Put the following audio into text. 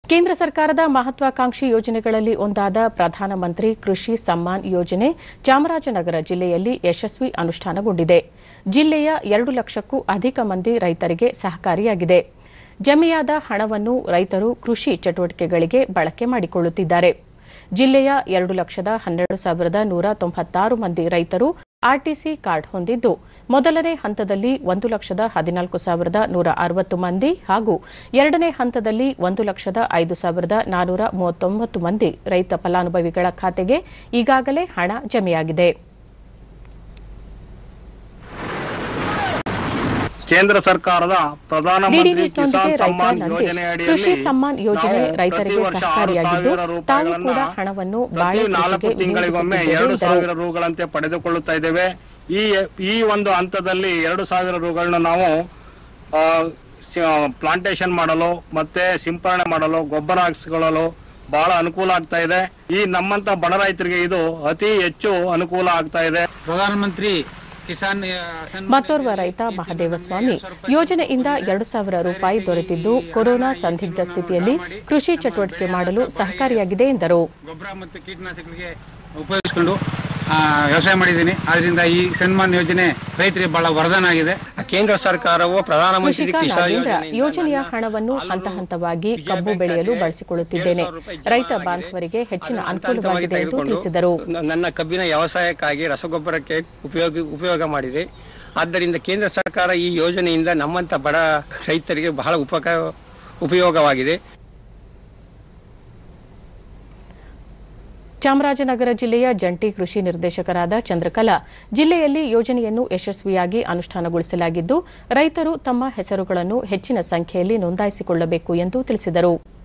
ಕೇಂದ್ರ ಸರ್ಕಾರದ ಮಹತ್ವಾಕಾಂಕ್ಷಿ ಯೋಜನೆಗಳಲ್ಲಿ ಒಂದಾದ ಪ್ರಧಾನಮಂತ್ರಿ ಕೃಷಿ ಸಮ್ಮಾನ್ ಯೋಜನೆ ಚಾಮರಾಜನಗರ ಜಿಲ್ಲೆಯಲ್ಲಿ ಯಶಸ್ವಿ ಅನುಷ್ಠಾನಗೊಂಡಿದೆ ಜಿಲ್ಲೆಯ ಎರಡು ಲಕ್ಷಕ್ಕೂ ಅಧಿಕ ಮಂದಿ ರೈತರಿಗೆ ಸಹಕಾರಿಯಾಗಿದೆ ಜಮೆಯಾದ ಹಣವನ್ನು ರೈತರು ಕೃಷಿ ಚಟುವಟಿಕೆಗಳಿಗೆ ಬಳಕೆ ಮಾಡಿಕೊಳ್ಳುತ್ತಿದ್ದಾರೆ ಜಿಲ್ಲೆಯ ಎರಡು ಲಕ್ಷದ ಹನ್ನೆರಡು ಸಾವಿರದ ನೂರ ತೊಂಬತ್ತಾರು ಮಂದಿ ರೈತರು ಆರ್ಟಿಸಿ ಕಾರ್ಡ್ ಹೊಂದಿದ್ದು ಮೊದಲನೇ ಹಂತದಲ್ಲಿ ಒಂದು ಲಕ್ಷದ ಹದಿನಾಲ್ಕು ಸಾವಿರದ ನೂರ ಅರವತ್ತು ಮಂದಿ ಹಾಗೂ ಎರಡನೇ ಹಂತದಲ್ಲಿ ಒಂದು ಲಕ್ಷದ ಐದು ಸಾವಿರದ ನಾನೂರ ಮೂವತ್ತೊಂಬತ್ತು ಮಂದಿ ರೈತ ಫಲಾನುಭವಿಗಳ ಖಾತೆಗೆ ಈಗಾಗಲೇ ಹಣ ಜಮೆಯಾಗಿದೆ ಕೇಂದ್ರ ಸರ್ಕಾರದ ಪ್ರಧಾನಮಂತ್ರಿ ಡಿಡಿ ಕಿಸಾನ್ ನ್ಯೂಸ್ನೊಂದಿಗೆ ಸಮ್ಮಾನ್ ರೈತ ಯೋಜನೆ ನಂದೀಶ್ ಅಡಿಯಲ್ಲಿ ಕೃಷಿ ಸಮ್ಮಾನ್ ಯೋಜನೆ ನಾವು ರೈತರಿಗೆ ಪ್ರತಿ ವರ್ಷ ಆರು ಸಹಕಾರಿಯಾಗಿದ್ದು ಸಾವಿರ ತಾವು ರೂಪಾಯಿಗಳನ್ನ ಕೂಡ ಹಣವನ್ನು ಪ್ರತಿ ಬಾಳೆ ನಾಲ್ಕು ಕೃಷಿಗೆ ತಿಂಗಳಿಗೊಮ್ಮೆ ವಿನಿಯೋಗಿಸುತ್ತಿದ್ದೇವೆ ಎರಡು ಎಂದರು. ಸಾವಿರ ರೂಗಳಂತೆ ಪಡೆದುಕೊಳ್ಳುತ್ತಾ ಇದ್ದೇವೆ ಈ ಈ ಒಂದು ಹಂತದಲ್ಲಿ ಎರಡು ಸಾವಿರ ರೂಗಳನ್ನ ನಾವು ಪ್ಲಾಂಟೇಶನ್ ಮಾಡಲು ಮತ್ತೆ ಸಿಂಪರಣೆ ಮಾಡಲು ಗೊಬ್ಬರ ಹಾಕಿಸಿಕೊಳ್ಳಲು ಬಹಳ ಅನುಕೂಲ ಆಗ್ತಾ ಇದೆ ಈ ನಮ್ಮಂತ ಬಡ ರೈತರಿಗೆ ಇದು ಅತಿ ಹೆಚ್ಚು ಅನುಕೂಲ ಆಗ್ತಾ ಇದೆ ಪ್ರಧಾನಮಂತ್ರಿ ಕಿಸಾನ್ ಆ, ಸನ್ಮಾನ್ ಮತ್ತೋರ್ವ ಯೋಜನೆ ರೈತ ಈ ಮಹದೇವಸ್ವಾಮಿ ತಿಂಗಳು ಸಾವಿರ ರೂಪಾಯಿ ಯೋಜನೆಯಿಂದ ಎರಡು ಸಾವಿರ ರೂಪಾಯಿ ದೊರೆತಿದ್ದು ಕೊರೋನಾ ಸಂದಿಗ್ಧ ಸ್ಥಿತಿಯಲ್ಲಿ ಕೃಷಿ ಚಟುವಟಿಕೆ ಮಾಡಲು ಸಹಕಾರಿಯಾಗಿದೆ ಎಂದರು ಗೊಬ್ಬರ ಮತ್ತು ಕೀಟನಾಶಕಗಳಿಗೆ ಉಪಯೋಗಿಸಿಕೊಂಡು ಆ, ವ್ಯವಸಾಯ ಮಾಡಿದ್ದೀನಿ ಆದ್ರಿಂದ ಈ ಸನ್ಮಾನ್ ಯೋಜನೆ ರೈತರಿಗೆ ಬಹಳ ವರದಾನ ಆಗಿದೆ ಕೇಂದ್ರ ಸರ್ಕಾರವು ಪ್ರಧಾನಮಂತ್ರಿ ಕೃಷಿಕ ನಾಗೇಂದ್ರ ಯೋಜನೆಯ ಹಣವನ್ನು ಹಂತ ಹಂತವಾಗಿ ಕಬ್ಬು ಬೆಳೆಯಲು ಬಳಸಿಕೊಳ್ಳುತ್ತಿದ್ದೇನೆ ರೈತ ಬಾಂಧವರಿಗೆ ಹೆಚ್ಚಿನ ಅನುಕೂಲವಾಗಿದೆ ಎಂದು ತಿಳಿಸಿದರು ನನ್ನ ಕಬ್ಬಿನ ವ್ಯವಸಾಯಕ್ಕಾಗಿ ರಸಗೊಬ್ಬರಕ್ಕೆ ಉಪಯೋಗ ಉಪಯೋಗ ಮಾಡಿದೆ ಆದ್ದರಿಂದ ಕೇಂದ್ರ ಸರ್ಕಾರ ಈ ಯೋಜನೆಯಿಂದ ನಮ್ಮಂತ ಬಡ ರೈತರಿಗೆ ಬಹಳ ಉಪಕ ಉಪಯೋಗವಾಗಿದೆ ಚಾಮರಾಜನಗರ ಜಿಲ್ಲೆಯ ಜಂಟಿ ಕೃಷಿ ನಿರ್ದೇಶಕರಾದ ಚಂದ್ರಕಲಾ ಜಿಲ್ಲೆಯಲ್ಲಿ ಯೋಜನೆಯನ್ನು ಯಶಸ್ವಿಯಾಗಿ ಅನುಷ್ಠಾನಗೊಳಿಸಲಾಗಿದ್ದು ರೈತರು ತಮ್ಮ ಹೆಸರುಗಳನ್ನು ಹೆಚ್ಚಿನ ಸಂಖ್ಯೆಯಲ್ಲಿ ನೋಂದಾಯಿಸಿಕೊಳ್ಳಬೇಕು ಎಂದು ತಿಳಿಸಿದರು